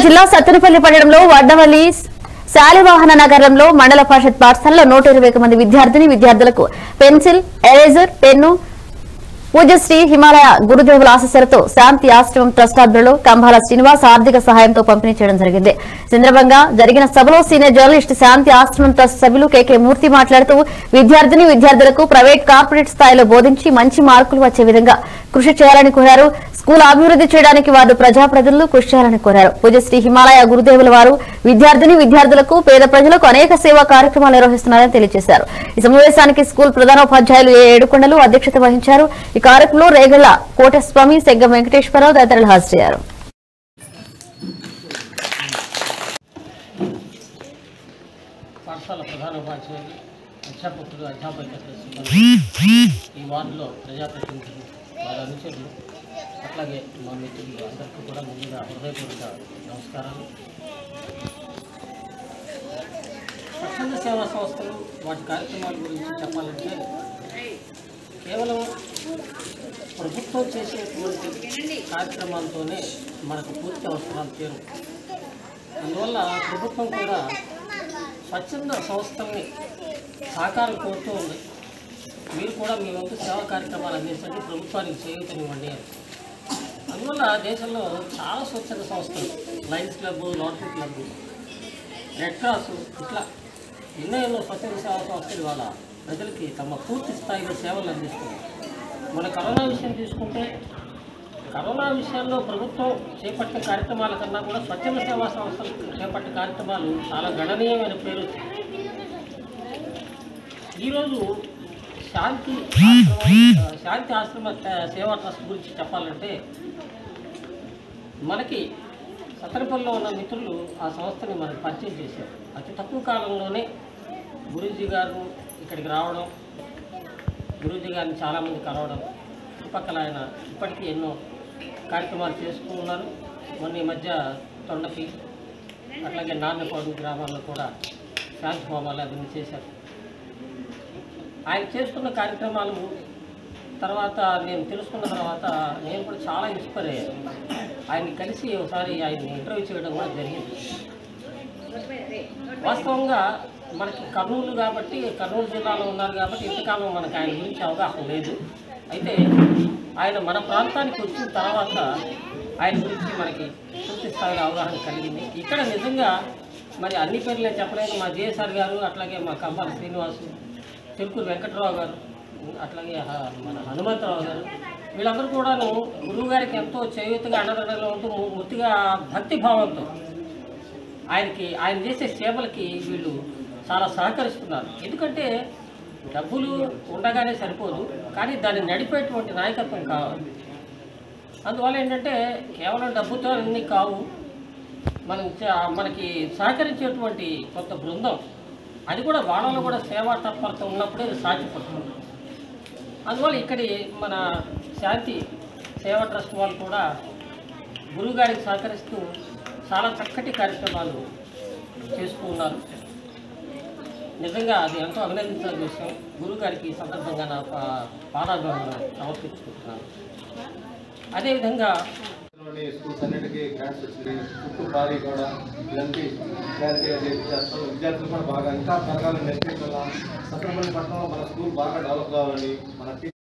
జిల్లా సత్తెనపల్లి పట్టణంలో వడ్డవల్లి శాలివాహన నగరంలో మండల పరిషత్ పాఠశాలలో నూట ఇరవై మంది విద్యార్థిని విద్యార్థులకు పెన్సిల్ ఎరేజర్ పెన్ను పూజశ్రీ హిమాలయ గురుదేవుల ఆశస్సులతో శాంతి ఆశ్రమం ట్రస్ట్ ఆధ్వర్యంలో కంభాల శ్రీనివాస్ ఆర్థిక సహాయంతో పంపిణీ చేయడం జరిగింది ఈ సందర్భంగా జరిగిన సభలో సీనియర్ జర్నలిస్ట్ శాంతి ఆశ్రమం ట్రస్ట్ సభ్యులు కెకే మూర్తి మాట్లాడుతూ విద్యార్థిని విద్యార్థులకు ప్రైవేట్ కార్పొరేట్ స్థాయిలో బోధించి మంచి మార్కులు వచ్చే విధంగా కృషి చేయాలని కోరారు స్కూల్ అభివృద్ధి చేయడానికి వారు ప్రజాప్రతినిధులు కృషి చేయాలని కోరారు పూజశ్రీ హిమాలయ గురుదేవుల వారు విద్యార్థిని విద్యార్థులకు పేద ప్రజలకు అనేక సేవా కార్యక్రమాలు నిర్వహిస్తున్నారని తెలియజేశారు ఈ సమావేశానికి స్కూల్ ప్రధానోపాధ్యాయులు ఏ ఏడుకొండలు అధ్యక్షత వహించారు ఈ కార్యక్రమంలో రేగళ్ల కోటస్వామి సెగ్గ వెంకటేశ్వరరావు తదితరులు హాజరయ్యారు పాఠశాల ప్రధాన ఉపాధ్యాయులు అధ్యాపకులు అధ్యాపకేతర సిబ్బంది ఈ వార్డులో ప్రజాప్రతినిధులు వారి అనుచరులు అట్లాగే మా మిత్రులు అందరికీ కూడా ముందుగా హృదయపూర్వక నమస్కారాలు స్వచ్ఛంద సేవా సంస్థలు వాటి కార్యక్రమాల గురించి చెప్పాలంటే కేవలం ప్రభుత్వం చేసేటువంటి కార్యక్రమాలతోనే మనకు పూర్తి అవసరాలు తీరు అందువల్ల ప్రభుత్వం కూడా స్వచ్ఛంద సంస్థల్ని సహకారం కోరుతూ ఉంది మీరు కూడా మీ వంతు సేవా కార్యక్రమాలు అందించండి ప్రభుత్వానికి చేయూతనివ్వండి అని అందువల్ల దేశంలో చాలా స్వచ్ఛంద సంస్థలు lions club rotary club red cross ఇట్లా ఎన్నో ఎన్నో స్వచ్ఛంద సేవా సంస్థలు ఇవాళ ప్రజలకి తమ పూర్తి స్థాయిలో సేవలు అందిస్తున్నాయి మన కరోనా విషయం తీసుకుంటే కరోనా విషయంలో ప్రభుత్వం చేపట్టిన కార్యక్రమాల కన్నా కూడా స్వచ్ఛంద సేవా సంస్థలు చేపట్టిన కార్యక్రమాలు చాలా గణనీయమైన పేరు వచ్చింది. ఈరోజు శాంతి ఆశ్రమం శాంతి ఆశ్రమ త- సేవా ట్రస్ట్ గురించి చెప్పాలంటే మనకి సత్తరపల్లిలో ఉన్న మిత్రులు ఆ సంస్థని మనకు పరిచయం చేశారు అతి తక్కువ కాలంలోనే గురూజీ గారు ఇక్కడికి రావడం గురూజీ గారిని చాలామంది కలవడం చుట్టుపక్కల ఆయన ఇప్పటికీ ఎన్నో కార్యక్రమాలు చేస్తూ ఉన్నారు మొన్న ఈ మధ్య తొండకి అట్లాగే నాన్నపాడు గ్రామాల్లో కూడా శాంతి హోమాలు అవన్నీ చేశారు ఆయన చేసుకున్న కార్యక్రమాలు తర్వాత నేను తెలుసుకున్న తర్వాత నేను కూడా చాలా ఇన్స్పైర్ అయ్యాను ఆయన్ని కలిసి ఒకసారి ఆయన్ని ఇంటర్వ్యూ చేయడం కూడా జరిగింది వాస్తవంగా మనకి కర్నూలు కాబట్టి కర్నూలు జిల్లాలో ఉన్నారు కాబట్టి ఇంతకాలం మనకు ఆయన గురించి అవగాహన లేదు అయితే ఆయన మన ప్రాంతానికి వచ్చిన తర్వాత ఆయన గురించి మనకి పూర్తి స్థాయిలో అవగాహన కలిగింది ఇక్కడ నిజంగా మరి అన్ని పేర్లు నేను చెప్పలేదు మా జేఎస్ఆర్ గారు అట్లాగే మా కంబాల శ్రీనివాసు చెరుకూరు వెంకట్రావు గారు అట్లాగే హ- మన హనుమంతరావు గారు వీళ్ళందరూ కూడాను గురువు గారికి ఎంతో చేయూతగా అండదండలో ఉంటూ ము- ముత్తిగా భక్తి భావంతో ఆయనకి ఆయన చేసే సేవలకి వీళ్ళు చాలా సహకరిస్తున్నారు ఎందుకంటే డబ్బులు ఉండగానే సరిపోదు కానీ దాన్ని నడిపేటువంటి నాయకత్వం కావాలి అందువల్ల ఏంటంటే కేవలం డబ్బుతో అన్నీ కావు మనం చ- మనకి సహకరించేటువంటి కొంత బృందం అది కూడా వాళ్ళలో కూడా సేవా తత్పరత ఉన్నప్పుడే అది సాధ్యపడుతుంది అందువల్ల ఇక్కడి మన శాంతి సేవా ట్రస్ట్ వాళ్ళు కూడా గురువుగారికి సహకరిస్తూ చాలా చక్కటి కార్యక్రమాలు చేస్తూ ఉన్నారు నిజంగా అది ఎంతో అభినందించాల్సిన విషయం గురువుగారికి ఈ సందర్భంగా నా పా- పాదాభివందనం సమర్పించుకుంటున్నాను అదేవిధంగా లోని స్కూల్స్ అన్నిటికీ గ్రాంట్స్ వచ్చినాయి చుట్టూ భారీ కూడా ఇలాంటి క్లారిటీగా చేస్తాం విద్యార్థులు కూడా బాగా ఇంకా పెరగాలని నెక్స్ట్ సత్రపల్లి పట్టణంలో మన స్కూల్ బాగా డెవలప్ కావాలి మన